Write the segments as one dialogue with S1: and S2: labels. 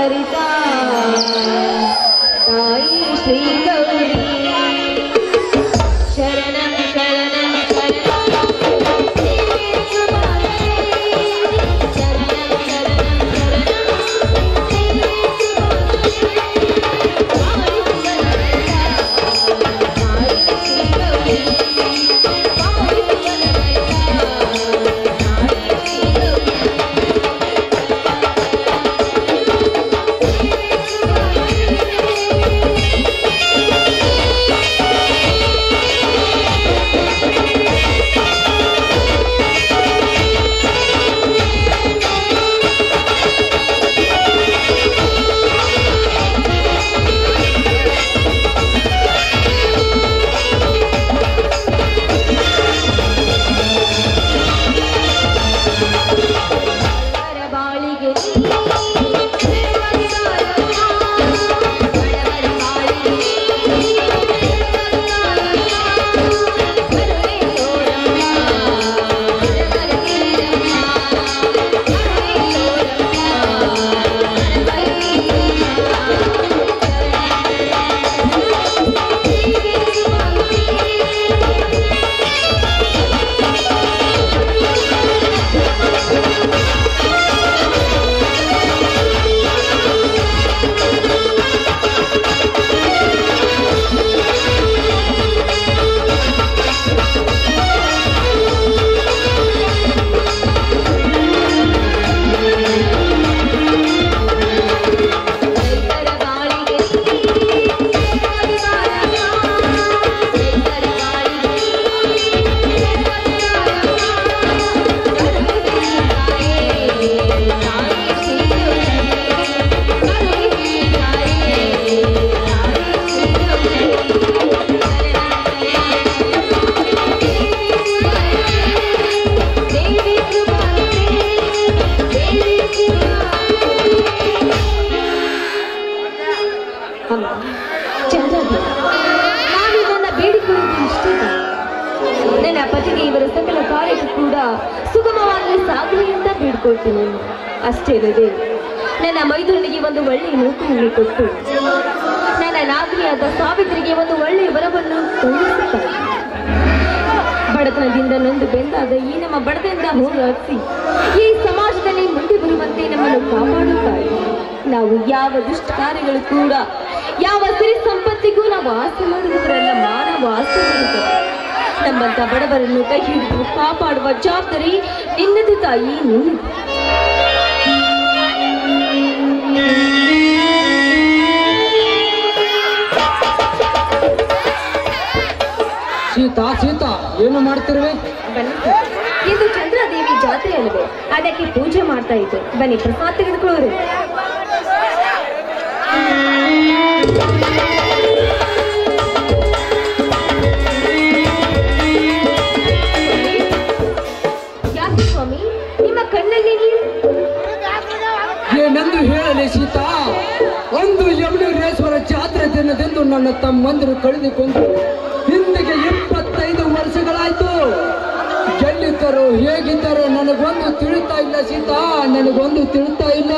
S1: ಸರಿತಾ ತಾಯಿ ಶ್ರೀ ಗೌರಿ ಶರಣಂ ಶರಣಂ ಶರಣಂ ದೇವಿ ಸುಭಾಷಿಣಿ. ಶರಣಂ ಶರಣಂ ಶರಣಂ ದೇವಿ ಸುಭಾಷಿಣಿ. ತಾಯಿ ಸುಭಾಷಿಣಿ. ತಾಯಿ ಶ್ರೀ ಗೌರಿ. ತಾಯಿ ಸುಭಾಷಿಣಿ. ತಾಯಿ ಶ್ರೀ ಗೌರಿ. ಬಡವರ ಬಾಳಿಗೆ ಬಡವರ ಬಾಳಿಗೆ ಬರುವೆ ತೋರಮ್ಮ ಬಡವರ ತೀರಮ್ಮ ಬರುವೆ ತೋರಮ್ಮ ಬಡವರ ರೈತರ ಬಾಳಿಗೆ ರೈತರ ಬಾಳಿಗೆ ಅಮ್ಮ ಚಂದ್ರದೇವ ನಾನು ನನ್ನ ಬೇಡಿಕೊಳ್ಳುವುದು ಇಷ್ಟೇ ನನ್ನ ಪತಿಗೆ ಇವರ ಸಕಲ ಕಾರ್ಯಕ್ಕೂ ಕೂಡ ಸುಗಮವಾಗಿ ಸಾಗಲಿ ಅಂತ ಬೇಡ್ಕೊಳ್ತೀನಿ ಅಷ್ಟೇ ಅಲ್ಲದೆ ನನ್ನ ಮೈದುರನಿಗೆ ಒಂದು ಒಳ್ಳೆಯ ನೌಕರಿಯನ್ನು ಕೊಟ್ಟು ನನ್ನ ನಾಗರಿಯಾದ ಸಾವಿತ್ರಿಗೆ ಒಂದು ಒಳ್ಳೆಯ ವರವನ್ನು ಕಳುಹಿಸುತ್ತಾರೆ ಬಡತನದಿಂದ ನೊಂದು ಬೆಂದಾದ ಈ ನಮ್ಮ ಬಡತನದಿಂದ ಹೋರಾಡಿಸಿ ಈ ಸಮಾಜದಲ್ಲಿ ಮುಂದೆ ಬರುವಂತೆ ನಮ್ಮನ್ನು ಕಾಪಾಡುತ್ತಾರೆ ನಾವು ಯಾವ ದುಷ್ಟ ಕಾರ್ಯಗಳು ಕೂಡ ಯಾವ ಸಿರಿ ಸಂಪತ್ತಿಗೂ ನಾವು ಆಸೆ ಮಾಡುವುದರಲ್ಲ ಮಾನವ ಆಸೆ ಮಾಡುತ್ತದೆ ನಮ್ಮಂತ ಬಡವರನ್ನು ಕೈ ಹಿಡಿದು ಕಾಪಾಡುವ ಜವಾಬ್ದಾರಿ ನಿನ್ನದು ತಾಯಿ ನಿನ್ನದು
S2: ಸೀತಾ ಸೀತಾ ಏನು ಮಾಡ್ತಿರುವೆ
S1: ಬನ್ನಿ ಸರ್. ಇಂದು ಚಂದ್ರದೇವಿ ಜಾತ್ರೆ ಅಲ್ಲವೇ ಅದಕ್ಕೆ ಪೂಜೆ ಮಾಡ್ತಾ ಇದ್ದೆ ಬನ್ನಿ ಪ್ರಸಾದ ತೆಗೆದುಕೊಳ್ಳೋರು ಯಾಕೆ ಸ್ವಾಮಿ ನಿಮ್ಮ ಕಣ್ಣಲ್ಲಿ ನೀರು
S2: ಏನೆಂದು ಹೇಳಲಿ ಸೀತಾ ಒಂದು ಯಮುನೇಶ್ವರ ಜಾತ್ರೆ ದಿನದಂದು ನನ್ನ ತಮ್ಮಂದಿರು ಕಳೆದುಕೊಂಡು ಹಿಂದಿಗೆ ಇಪ್ಪತ್ತೈದು ವರ್ಷಗಳಾಯ್ತು ಎಲ್ಲಿದ್ದರು ಹೇಗಿದ್ದರು ನನಗೊಂದು ತಿಳಿತಾ ಇಲ್ಲ ಸೀತಾ ನನಗೊಂದು ತಿಳಿತಾ ಇಲ್ಲ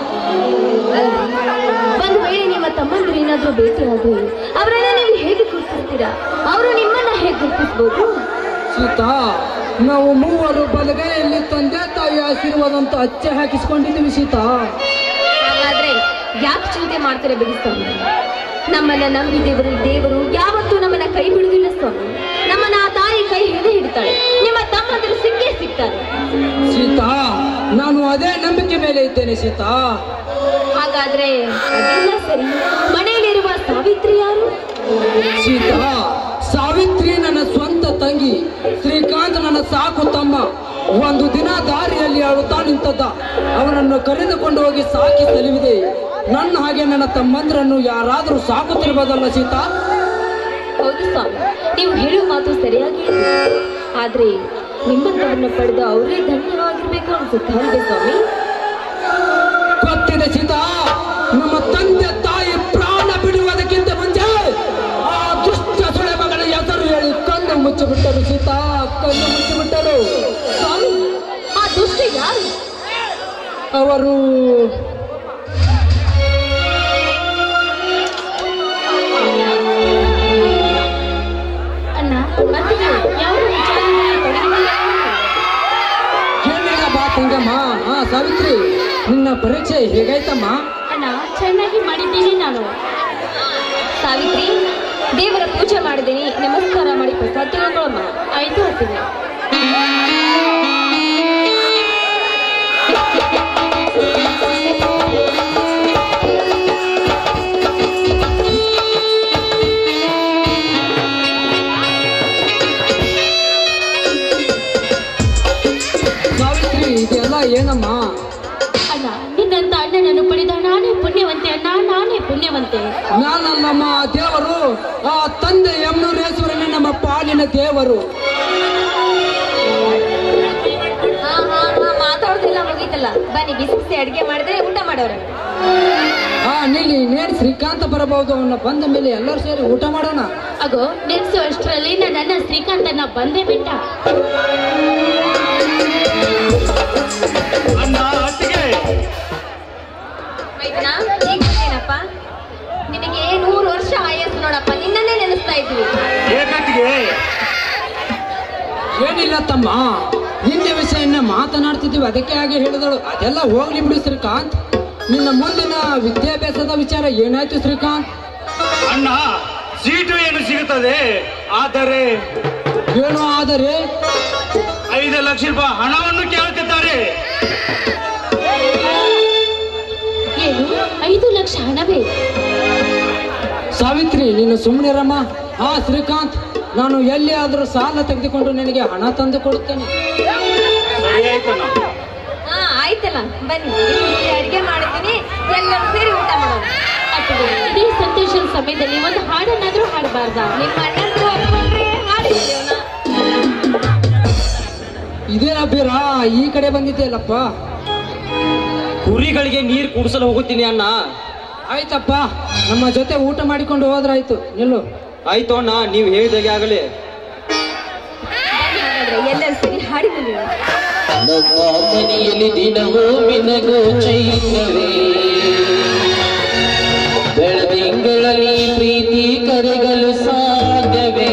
S1: ಒಂದು ವೇಳೆ ನಿಮ್ಮ ತಮ್ಮಂದಿರು ಏನಾದ್ರೂ ಭೇಟಿ ಆದ್ರೆ ಅವರನ್ನ ನೀವು ಹೇಗೆ ಗುರುತಿಸ್ತೀರಾ ಅವರು ನಿಮ್ಮನ್ನ ಹೇಗೆ ಗುರುತಿಸ್ಬೋದು
S2: ಸೀತಾ ನಾವು ಮೂವರು ಬಲಗೈಯಲ್ಲಿ ತಂದೆ ತಾಯಿ ಆಶೀರ್ವಾದ ಅಂತ ಅಚ್ಚೆ ಹಾಕಿಸ್ಕೊಂಡಿದ್ದೀವಿ ಸೀತಾ
S1: ಹಾಗಾದ್ರೆ ಯಾಕೆ ಚಿಂತೆ ಮಾಡ್ತಾರೆ ಬಿಡಿ ಸ್ವಾಮಿ ನಮ್ಮನ್ನ ನಂಬಿ ದೇವರು ದೇವರು ಯಾವತ್ತೂ ನಮ್ಮನ್ನ ಕೈ ಬಿಡುವುದಿಲ್ಲ ಸ್ವಾಮಿ ನಮ್ಮನ್ನ ಆ ತಾಯಿ ಕೈ ಹಿಡಿದು ಹಿಡಿತಾಳೆ ನಿಮ್ಮ ತಮ್ಮಂದಿರು ಸಿಕ್ಕೇ ಸಿಗ್ತಾರೆ
S2: ಸೀತಾ ನಾನು ಅದೇ ನಂಬಿಕೆ ಮೇಲೆ ಇದ್ದೇನೆ ಸೀತಾ
S1: ಹಾಗಾದ್ರೆ ಅದೆಲ್ಲ ಸರಿ ಮನೆಯಲ್ಲಿರುವ ಸಾವಿತ್ರಿ ಯಾರು
S2: ಸೀತಾ ಸಾವಿತ್ರಿ ನನ್ನ ಸ್ವಂತ ತಂಗಿ ಶ್ರೀಕಾಂತ್ ನನ್ನ ಸಾಕು ತಮ್ಮ ಒಂದು ದಿನ ದಾರಿಯಲ್ಲಿ ಅಳುತ್ತಾ ನಿಂತದ್ದ ಅವನನ್ನು ಕರೆದುಕೊಂಡು ಹೋಗಿ ಸಾಕಿ ಸಲಿವಿದೆ ನನ್ನ ಹಾಗೆ ನನ್ನ ತಮ್ಮಂದ್ರನ್ನು ಯಾರಾದರೂ ಸಾಕುತ್ತಿರ್ಬೋದಲ್ಲ ಸೀತಾ
S1: ಹೌದು ಸ್ವಾಮಿ ನೀವು ಹೇಳುವ ಮಾತು ಸರಿಯಾಗಿ ಇದೆ ಆದ್ರೆ ನಿಮ್ಮಂತವನ್ನ ಪಡೆದು ಅವರೇ ಧನ್ಯವಾಗಿರ್ಬೇಕು ಅನ್ಸುತ್ತೆ ಅಲ್ವೇ ಸ್ವಾಮಿ
S2: ಗೊತ್ತಿದೆ ಸೀತಾ ನಮ್ಮ ತಂದೆ ತಾಯಿ ಪ್ರಾಣ ಬಿಡುವುದಕ್ಕಿಂತ ಮುಂಚೆ ಆ ದುಷ್ಟ ಸುಳೆ ಮಗನ ಹೆಸರು ಹೇಳಿ ಕಣ್ಣು ಮುಚ್ಚಿಬಿಟ್ಟರು ಸೀತಾ ಕಣ್ಣು ಮುಚ್ಚಿಬಿಟ್ಟರು
S1: ಸ್ವಾಮಿ ಆ ದುಷ್ಟ ಯಾರು
S2: ಅವರು ತಂಗಮ್ಮ ಹಾ ಸಾವಿತ್ರಿ ನಿನ್ನ ಪರೀಕ್ಷೆ ಹೇಗಾಯ್ತಮ್ಮ
S3: ಅಣ್ಣ ಚೆನ್ನಾಗಿ ಮಾಡಿದ್ದೀನಿ ನಾನು
S1: ಸಾವಿತ್ರಿ ದೇವರ ಪೂಜೆ ಮಾಡಿದ್ದೀನಿ ನಮಸ್ಕಾರ ಮಾಡಿ ಪ್ರಸಾದ ತಿಳ್ಕೊಳ್ಳಮ್ಮ
S3: ಆಯ್ತು ಅತ್ತಿಗೆ
S2: ಸಾವಿತ್ರಿ ಇದೆಲ್ಲ ಏನಮ್ಮ
S3: ಅಣ್ಣ ನಿನ್ನಂತ ಅಣ್ಣನನ್ನು ಪಡೆದ ನಾನೇ ಪುಣ್ಯವಂತೆ ಅಣ್ಣ ನಾನೇ ಪುಣ್ಯವಂತೆ
S2: ನಾನಲ್ಲಮ್ಮ ದೇವರು ಆ ತಂದೆ ಯಮನೂರೇಶ್ವರನೇ ನಮ್ಮ ಪಾಲಿನ ದೇವರು
S1: ಹಾ ಹಾ ಹಾ ಮಾತಾಡೋದೆಲ್ಲ ಮುಗೀತಲ್ಲ ಬನ್ನಿ ಬಿಸಿ ಬಿಸಿ ಅಡಿಗೆ ಮಾಡಿದ್ರೆ ಊಟ ಮಾಡೋರು
S2: ಹಾ ನಿಲ್ಲಿ ನೇನು ಶ್ರೀಕಾಂತ ಬರಬಹುದು ಅವನ್ನ ಬಂದ ಮೇಲೆ ಎಲ್ಲರೂ ಸೇರಿ ಊಟ ಮಾಡೋಣ
S3: ಅಗೋ ನೆನ್ಸು ಅಷ್ಟರಲ್ಲಿ ನನ್ನ ಅಣ್ಣ ಶ್ರೀಕಾಂತನ ಬಂದೇ ಬಿಟ್ಟ
S4: ಅಣ್ಣ ಅತ್ತಿಗೆ
S1: ಮೈದನ ಈಗ ಏನಪ್ಪ ನಿನಗೆ ನೂರು ವರ್ಷ ಆಯಸ್ಸು ನೋಡಪ್ಪ ನಿನ್ನನ್ನೇ ನೆನೆಸ್ತಾ ಇದ್ವಿ
S4: ಏಕತ್ತಿಗೆ
S2: ಏನಿಲ್ಲ ತಮ್ಮ ಹಿಂದೆ ವಿಷಯನ್ನ ಮಾತನಾಡ್ತಿದ್ದೀವಿ ಅದಕ್ಕೆ ಹಾಗೆ ಹೇಳಿದಳು ಅದೆಲ್ಲ ಹೋಗ್ಲಿ ಬಿಡು ಶ್ರೀಕಾಂತ್ ನಿನ್ನ ಮುಂದಿನ ವಿದ್ಯಾಭ್ಯಾಸದ ವಿಚಾರ ಏನಾಯ್ತು ಶ್ರೀಕಾಂತ್
S4: ಅಣ್ಣ ಸೀಟು ಏನು ಸಿಗುತ್ತದೆ ಆದರೆ
S2: ಏನು ಆದರೆ
S4: ಐದು ಲಕ್ಷ ರೂಪಾಯಿ ಹಣವನ್ನು ಕೇಳುತ್ತಿದ್ದಾರೆ
S3: ಏನು ಐದು ಲಕ್ಷ ಹಣವೇ
S2: ಸಾವಿತ್ರಿ ನೀನು ಸುಮ್ಮನಿರಮ್ಮ ಹಾ ಶ್ರೀಕಾಂತ್ ನಾನು ಎಲ್ಲಿ ಆದರೂ ಸಾಲ ತೆಗೆದುಕೊಂಡು ನಿನಗೆ ಹಣ ತಂದು ಕೊಡುತ್ತೇನೆ
S4: ಸರಿ ಆಯ್ತಣ್ಣ
S1: ಹಾ ಆಯ್ತಲ್ಲ ಬನ್ನಿ ಬಿಸಿ ಬಿಸಿ ಅಡಿಗೆ ಮಾಡಿದ್ದೀನಿ ಎಲ್ಲರೂ ಸೇರಿ ಊಟ ಮಾಡೋಣ
S3: ಅತ್ತಿಗೆ ಇದೇ ಸಂತೋಷದ ಸಮಯದಲ್ಲಿ ಒಂದು ಹಾಡನ್ನಾದ್ರೂ ಹಾಡಬಾರ್ದ
S1: ನಿಮ್ಮ ಅಣ್ಣಂದ್ರು ಒಪ್ಕೊಂಡ್ರೆ ಹಾಡಿದ್ವಿ ಅವ್ನ.
S2: ಇದೇನ ಬೀರ ಈ ಕಡೆ ಬಂದಿದ್ದೆಯಲ್ಲಪ್ಪ
S5: ಕುರಿಗಳಿಗೆ ನೀರು ಕುಡಿಸಲು ಹೋಗುತ್ತೀನಿ ಅಣ್ಣ
S2: ಆಯ್ತಪ್ಪ ನಮ್ಮ ಜೊತೆ ಊಟ ಮಾಡಿಕೊಂಡು ಹೋದ್ರಾಯ್ತು ನಿಲ್ಲು
S5: ಆಯ್ತು ಅಣ್ಣ ನೀವು ಹೇಳಿದಾಗೆ ಆಗಲಿ
S1: ಬನ್ನಿ ಹಾಗಾದ್ರೆ ಎಲ್ಲರೂ ಸೇರಿ ಹಾಡಿದ್ವಿ ನೀವು
S6: ನಮ್ಮ ಮನೆಯಲ್ಲಿ ದಿನವೂ ಮಿನಗೋ ಚೈತ್ರವೇ ಬೆಳದಿಂಗಳಲ್ಲಿ ಪ್ರೀತಿ ಕರಗಲು ಸಾಧ್ಯವೇ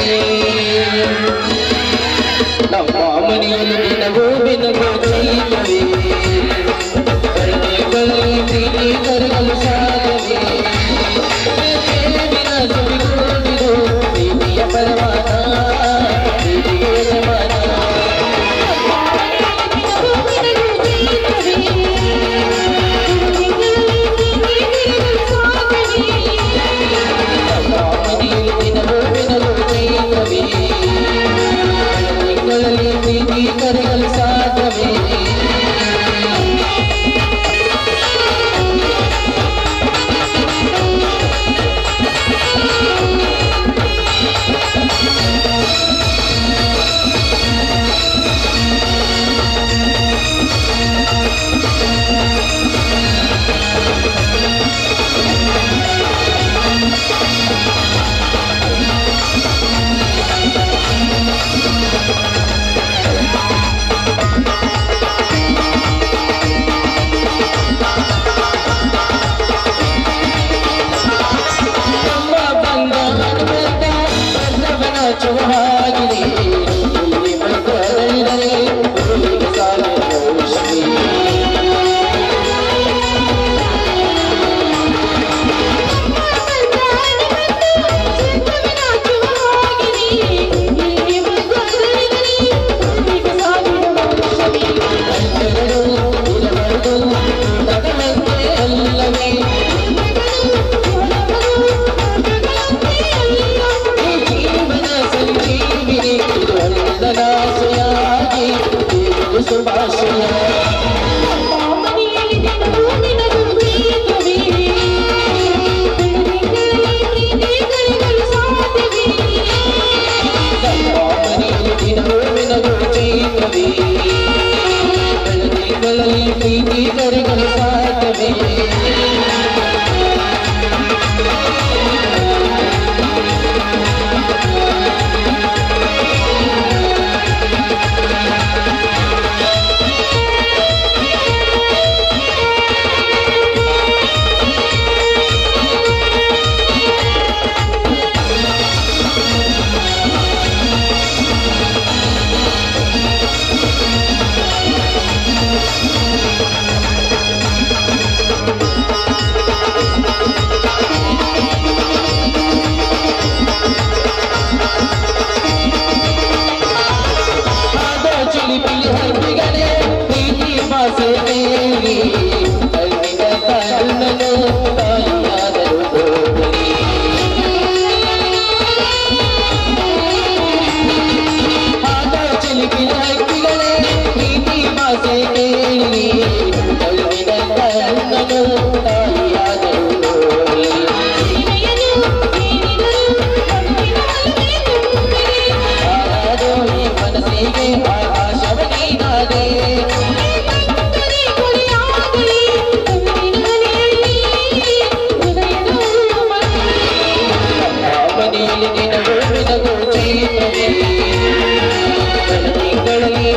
S6: ನಮ್ಮ ಮನೆಯಲ್ಲಿ ದಿನವೂ ಮಿನಗೋ ಚೈತ್ರವೇ ಬೆಳದಿಂಗಳಲ್ಲಿ ಪ್ರೀತಿ ಕರಗಲು ಸಾಧ್ಯವೇ ಪ್ರೇಮಿನ ಸುರಿಗುರುವಿದು ಪ್ರೀತಿಯ ಪರಮಾನ ಪ್ರೀತಿಗೆ ಸಮಾನ ಕರೆಯಲು ಸಾಧ್ಯವೇ ನಮ್ಮ ಬಂದ ಹನುಮಂತ ಬಂದವನ ಚುಹಾಗಿದೆ ಇಲ್ಲಿ ಬಂದು ಅರಳಿದರೆ ಊರಿಗೆ ಸಾವಿರ ಔಷಧಿ. ಅಂಟರಡು ಇರಬಾರದು ತಗಲಂತೆ ಅಲ್ಲವೇ ಈ ಜೀವನ ಸಂಜೀವಿನಿ ಇದು ವಂದನಾಶಯಾಗಿ ದೇವರು ಶುಭಾಶಯ ಮನೆಯಲ್ಲಿ ದಿನವೂ ಮಿನಗು ಚೈತ್ರವೇ ಬೆಳದಿಂಗಳಲ್ಲಿ ಪ್ರೀತಿ ಕರೆಗಲು ಸಾಧ್ಯವೇ
S3: ಿ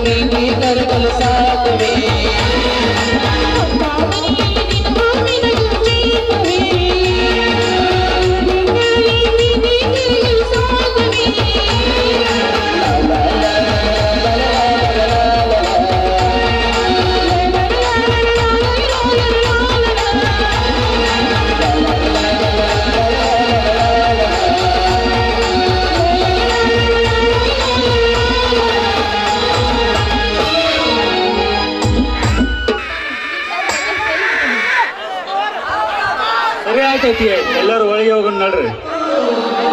S6: ಪ್ರೀತಿ ಕರಗಲು ಸಾಕವೇ
S4: ಸರಿ ಆಯ್ತೈತಿ ಎಲ್ಲರೂ ಒಳಗೆ ಹೋಗೋಣ ನಡ್ರಿ